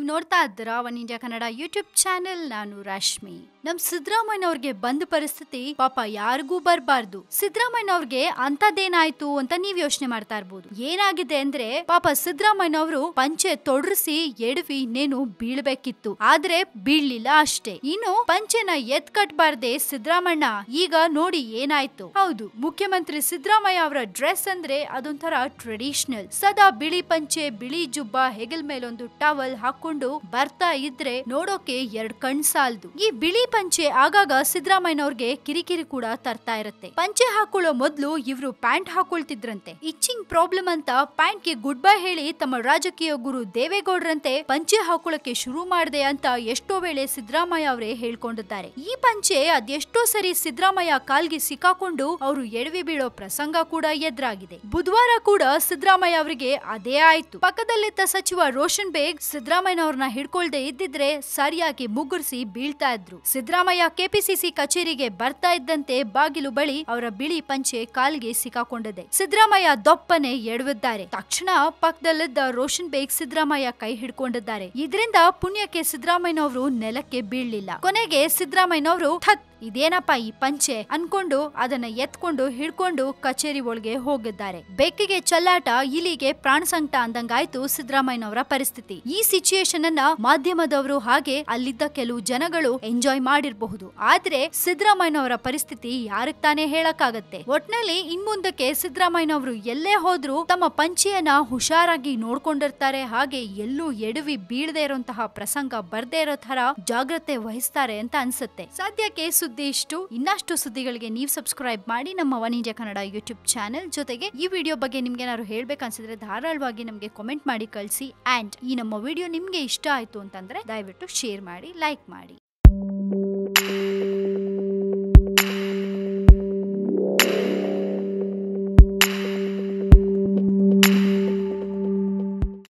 ನೋಡ್ತಾ ಇದ್ದೀರಾ One India Kannada YouTube channel ನಾನು ರಶ್ಮಿ ನಮ್ ಸಿದ್ದರಾಮಯ್ಯನವ್ರಿಗೆ ಬಂದ ಪರಿಸ್ಥಿತಿ ಪಾಪ ಯಾರಿಗೂ ಬರಬಾರ್ದು ಸಿದ್ದರಾಮಯ್ಯನವ್ರಿಗೆ ಅಂತದೇನಾಯ್ತು ಅಂತ ನೀವ್ ಯೋಚನೆ ಮಾಡ್ತಾ ಇರ್ಬೋದು ಏನಾಗಿದೆ ಅಂದ್ರೆ ಪಾಪ ಸಿದ್ದರಾಮಯ್ಯನವರು ಪಂಚೆ ತೊಡರಿಸಿ ಎಡವಿ ಇನ್ನೇನು ಬೀಳ್ಬೇಕಿತ್ತು ಆದ್ರೆ ಬೀಳ್ಲಿಲ್ಲ ಅಷ್ಟೇ ಇನ್ನು ಪಂಚೆನ ಎತ್ ಕಟ್ಬಾರ್ದೆ ಸಿದ್ದರಾಮಣ್ಣ ಈಗ ನೋಡಿ ಏನಾಯ್ತು ಹೌದು ಮುಖ್ಯಮಂತ್ರಿ ಸಿದ್ದರಾಮಯ್ಯ ಅವರ ಡ್ರೆಸ್ ಅಂದ್ರೆ ಅದೊಂಥರ ಟ್ರೆಡಿಷನಲ್ ಸದಾ ಬಿಳಿ ಪಂಚೆ ಬಿಳಿ ಜುಬ್ಬ ಹೆಗಲ್ ಮೇಲೊಂದು ಟವಲ್ ಹಾಕೊಂಡು ಬರ್ತಾ ಇದ್ರೆ ನೋಡೋಕೆ ಎರಡ್ ಕಣ್ ಸಾಲ್ದು ಈ ಬಿಳಿ ಪಂಚೆ ಆಗಾಗ ಸಿದ್ದರಾಮಯ್ಯನವ್ರಿಗೆ ಕಿರಿಕಿರಿ ಕೂಡ ತರ್ತಾ ಇರತ್ತೆ ಪಂಚೆ ಹಾಕೊಳ್ಳೋ ಮೊದ್ಲು ಇವ್ರು ಪ್ಯಾಂಟ್ ಹಾಕೊಳ್ತಿದ್ರಂತೆ ಇಚ್ಚಿಂಗ್ ಪ್ರಾಬ್ಲಮ್ ಅಂತ ಪ್ಯಾಂಟ್ ಗೆ ಗುಡ್ ಬೈ ಹೇಳಿ ತಮ್ಮ ರಾಜಕೀಯ ಗುರು ದೇವೇಗೌಡರಂತೆ ಪಂಚೆ ಹಾಕೊಳ್ಳಕ್ಕೆ ಶುರು ಮಾಡಿದೆ ಅಂತ ಎಷ್ಟೋ ವೇಳೆ ಸಿದ್ದರಾಮಯ್ಯ ಅವರೇ ಹೇಳ್ಕೊಂಡಿದ್ದಾರೆ ಈ ಪಂಚೆ ಅದೆಷ್ಟೋ ಸರಿ ಸಿದ್ದರಾಮಯ್ಯ ಕಾಲ್ಗೆ ಸಿಕ್ಕಾಕೊಂಡು ಅವರು ಎಡವಿ ಬೀಳೋ ಪ್ರಸಂಗ ಕೂಡ ಎದುರಾಗಿದೆ ಬುಧವಾರ ಕೂಡ ಸಿದ್ದರಾಮಯ್ಯ ಅವರಿಗೆ ಅದೇ ಆಯ್ತು ಪಕ್ಕದಲ್ಲಿದ್ದ ಸಚಿವ ರೋಷನ್ ಬೇಗ್ ಸಿದ್ದರಾಮಯ್ಯನವ್ರನ್ನ ಹಿಡ್ಕೊಳ್ದೆ ಇದ್ದಿದ್ರೆ ಸರಿಯಾಗಿ ಮುಗುರ್ಸಿ ಬೀಳ್ತಾ ಇದ್ರು ಸಿದ್ದರಾಮಯ್ಯ ಕೆಪಿಸಿಸಿ ಕಚೇರಿಗೆ ಬರ್ತಾ ಇದ್ದಂತೆ ಬಾಗಿಲು ಬಳಿ ಅವರ ಬಿಳಿ ಪಂಚೆ ಕಾಲ್ಗೆ ಸಿಕ್ಕಾಕೊಂಡಿದೆ ಸಿದ್ದರಾಮಯ್ಯ ದೊಪ್ಪನೆ ಎಡವಿದ್ದಾರೆ ತಕ್ಷಣ ಪಕ್ಕದಲ್ಲಿದ್ದ ರೋಷನ್ ಬೇಗ್ ಸಿದ್ದರಾಮಯ್ಯ ಕೈ ಹಿಡ್ಕೊಂಡಿದ್ದಾರೆ ಇದರಿಂದ ಪುಣ್ಯಕ್ಕೆ ಸಿದ್ದರಾಮಯ್ಯನವರು ನೆಲಕ್ಕೆ ಬೀಳ್ಲಿಲ್ಲ ಕೊನೆಗೆ ಸಿದ್ದರಾಮಯ್ಯನವರು ಥತ್ ಇದೇನಪ್ಪ ಈ ಪಂಚೆ ಅನ್ಕೊಂಡು ಅದನ್ನ ಎತ್ಕೊಂಡು ಹಿಡ್ಕೊಂಡು ಕಚೇರಿ ಒಳಗೆ ಹೋಗಿದ್ದಾರೆ ಬೆಕ್ಕಿಗೆ ಚಲ್ಲಾಟ ಇಲಿಗೆ ಪ್ರಾಣ ಸಂಕಟ ಅಂದಂಗಾಯ್ತು ಸಿದ್ದರಾಮಯ್ಯನವರ ಪರಿಸ್ಥಿತಿ ಈ ಸಿಚುಯೇಷನ್ ಅನ್ನ ಮಾಧ್ಯಮದವರು ಹಾಗೆ ಅಲ್ಲಿದ್ದ ಕೆಲವು ಜನಗಳು ಎಂಜಾಯ್ ಮಾಡಿರಬಹುದು ಆದ್ರೆ ಸಿದ್ದರಾಮಯ್ಯನವರ ಪರಿಸ್ಥಿತಿ ಯಾರಿಗ್ ತಾನೇ ಹೇಳಕ್ಕಾಗತ್ತೆ ಒಟ್ನಲ್ಲಿ ಇನ್ಮುಂದಕ್ಕೆ ಸಿದ್ದರಾಮಯ್ಯನವರು ಎಲ್ಲೇ ಹೋದ್ರು ತಮ್ಮ ಪಂಚೆಯನ್ನ ಹುಷಾರಾಗಿ ನೋಡ್ಕೊಂಡಿರ್ತಾರೆ ಹಾಗೆ ಎಲ್ಲೂ ಎಡವಿ ಬೀಳದೆ ಇರುವಂತಹ ಪ್ರಸಂಗ ಬರ್ದೇ ಇರೋ ತರ ಜಾಗ್ರತೆ ವಹಿಸ್ತಾರೆ ಅಂತ ಅನ್ಸುತ್ತೆ ಸದ್ಯಕ್ಕೆ ಸುದ್ದಿ ಇಷ್ಟು ಇನ್ನಷ್ಟು ಸುದ್ದಿಗಳಿಗೆ ನೀವು ಸಬ್ಸ್ಕ್ರೈಬ್ ಮಾಡಿ ನಮ್ಮ One India Kannada YouTube channel ಜೊತೆಗೆ ಈ ವಿಡಿಯೋ ಬಗ್ಗೆ ನಿಮ್ಗೆ ಏನಾದ್ರು ಹೇಳ್ಬೇಕನ್ಸಿದ್ರೆ ಧಾರಾಳವಾಗಿ ನಮಗೆ ಕಾಮೆಂಟ್ ಮಾಡಿ ಕಳಿಸಿ ಅಂಡ್ ಈ ನಮ್ಮ ವಿಡಿಯೋ ನಿಮ್ಗೆ ಇಷ್ಟ ಆಯ್ತು ಅಂತಂದ್ರೆ ದಯವಿಟ್ಟು ಶೇರ್ ಮಾಡಿ ಲೈಕ್ ಮಾಡಿ